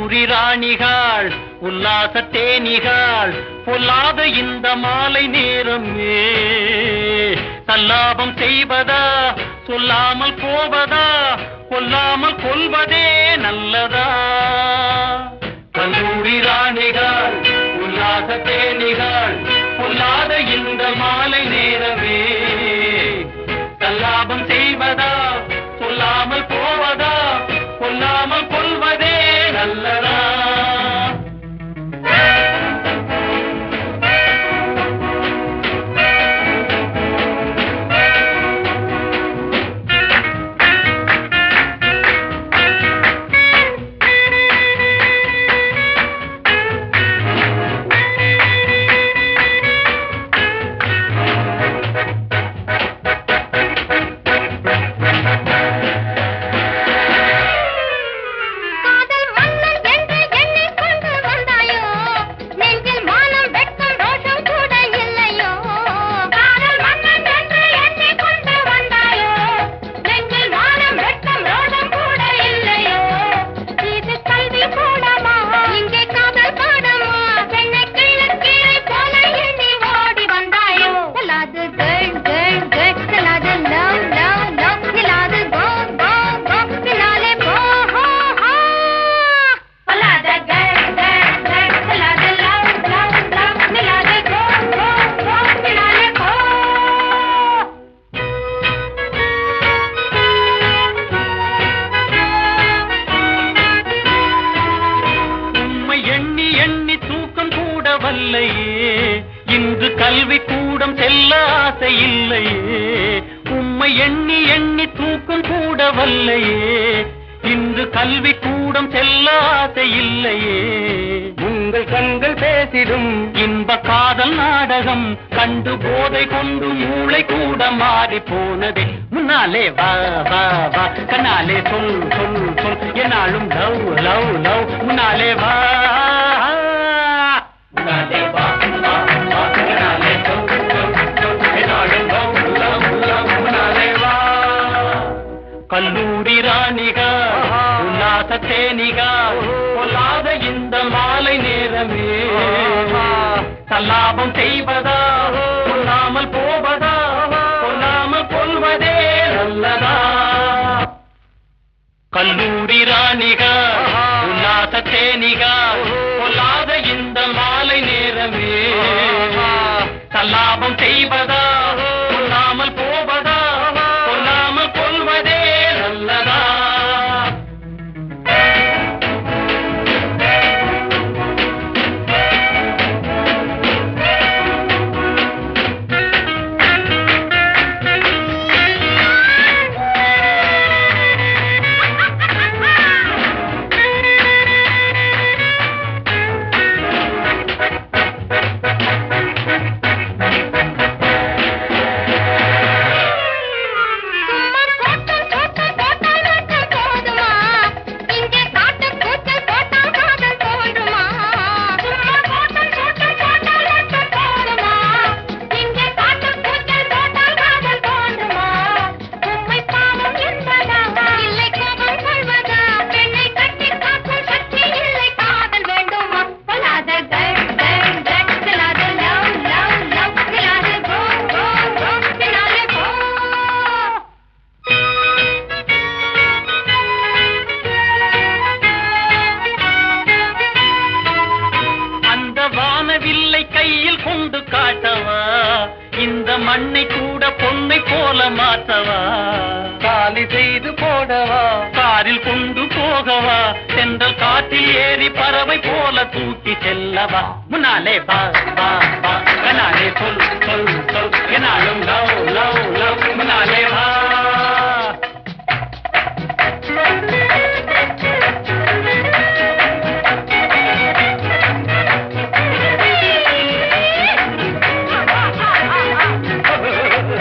கல்லூரி ராணிகள் உல்லாச தேனிகள் பொல்லாத இந்த மாலை நேரமே சல்லாபம் செய்வதா சொல்லாமல் போவதா கொல்லாமல் கொள்வதே நல்லதா கல்லூரி ராணிகள் உல்லாச தேனிகள் பொல்லாத இந்த மாலை நேரமே சல்லாபம் செய்வதா சொல்லாமல் போவதா கொல்லாமல் கொள்வதே நல்லதா காதல் மன்னன் என்று எண்ணிக் கொண்டு வந்தாயோ நெஞ்சில் மானம் வெட்கம் ரோஷம் கூட இல்லையோ காதல் மன்னன் என்று எண்ணிக் கொண்டு வந்தாயோ நெஞ்சில் மானம் வெட்கம் ரோஷம் கூட இல்லையோ இது கல்வி கூடமா இங்கே காதல் பாடமா பெண்ணை கிள்ளு கீழே போல எண்ணி ஓடி வந்தாயோ செல்லாது கேள் கேள் கேள் செல்லாது லவ் லவ் லவ் செல்லாது கோ கோ கோ பின்னாலே போ ஹோ ஹோ செல்லாத கேள் கேள் கேள் செல்லாது லவ் லவ் லவ் செல்லாது கோ கோ கோ பின்னாலே போ உம்மை எண்ணி எண்ணி தூக்கம் கூட வல்லையே இன்று கல்வி கூடம் செல்ல ஆசை இல்லையே உம்மை எண்ணி எண்ணி தூக்கம் கூட வல்லையே இன்று கல்வி கூடம் செல்ல ஆசை இல்லையே உங்கள் கண்கள் பேசிடும் இன்ப காதல் நாடகம் கண்டு போதை கொண்டு மூளை கூட மாறி போனதே முன்னாலே வா வா வா கண்ணாலே சொல் சொல் சொல் என்னாலும் லவ் லவ் லவ் முன்னாலே வா முன்னாலே வா வா வா கண்ணாலே சொல் சொல் சொல் என்னாலும் லவ் லவ் லவ் முன்னாலே வா கல்லூரி ராணிகா உல்லாச தேனிகா பொல்லாத இந்த மாலை நேரமே சல்லாபம் செய்வதா கொல்லாமல் போவதா கொல்லாமல் கொள்வதே நல்லதா கல்லூரி ராணிகா உல்லாச தேனிகா பொல்லாத இந்த மாலை நேரமே சல்லாபம் செய்வதா கொல்லாமல் போவதா கொல்லாமல் கொள்வதே நல்லதா சும்மா கோட்டம் கோட்டம் போட்டால் மட்டும் போதுமா இங்கே காட்டு கூச்சல் போட்டால் காதல் தோன்றுமா சும்மா கோட்டம் கோட்டம் போட்டால் மட்டும் போதுமா இங்கே காட்டு கூச்சல் போட்டால் காதல் தோன்றுமா உம்மை பாவம் என்பதா இல்லை கோபம் கொள்வதா பெண்ணை கட்டி காக்கும் சக்தி இல்லை காதல் வேண்டுமா சொல்லாத கேள் கேள் கேள் சொல்லாத லவ் லவ் லவ் சொல்லாத கோ கோ கோ பின்னாலே போ அந்த வானவில்லை கையில் கொண்டு காட்டவா இந்த மண்ணை கூட பொன்னை போல மாற்றவா காலி செய்து போடவா காரில் கொண்டு போகவா சென்றல் காற்றில் ஏறி பறவை போல தூக்கி செல்லவா முன்னாலே வா வா வா கனாலே சொல் சொல் சொல் என்னாலும் லவ் லவ் லவ் முன்னாலே வா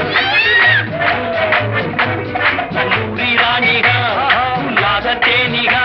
கல்லூரி ராணிகா உல்லாத தேனிகா